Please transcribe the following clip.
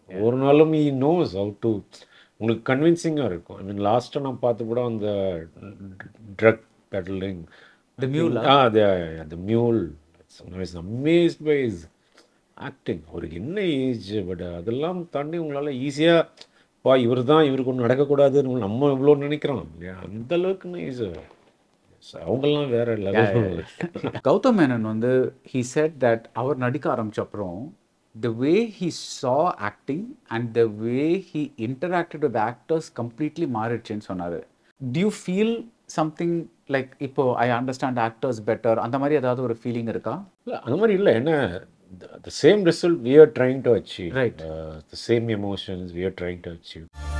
ஒரு நாளும் ஈ knows how to உங்களுக்கு கன்வின்சிங்காக இருக்கும் ஐ மீன் லாஸ்ட்டாக நான் பார்த்து கூட அந்த ட்ரக் பெடலிங் The mule, ஆ அது அந்த mule amazed by is acting ஒரு என்ன ஏஜ் பட் அதெல்லாம் தாண்டி உங்களால் ஈஸியாக பா இவர் தான் இவருக்கு ஒன்று நடக்கக்கூடாதுன்னு நம்ம இவ்வளோ நினைக்கிறோம் இல்லையா அந்த அளவுக்கு இஸ் அவங்கெல்லாம் வேற லெவல் கௌதம் மேனன் வந்து ஹீ செட் தட் அவர் நடிக்க ஆரம்பிச்ச அப்புறம் the way he saw acting and the way he interacted with actors completely மாறிடுச்சுன்னு சொன்னார் டியூ ஃபீல் சம்திங் லைக் இப்போ ஐ அண்டர்ஸ்டாண்ட் ஆக்டர்ஸ் பெட்டர் அந்த மாதிரி ஏதாவது ஒரு ஃபீலிங் இருக்கா இல்லை அந்த மாதிரி இல்லை என்ன the same result we are trying to achieve Right. The same emotions we are trying to achieve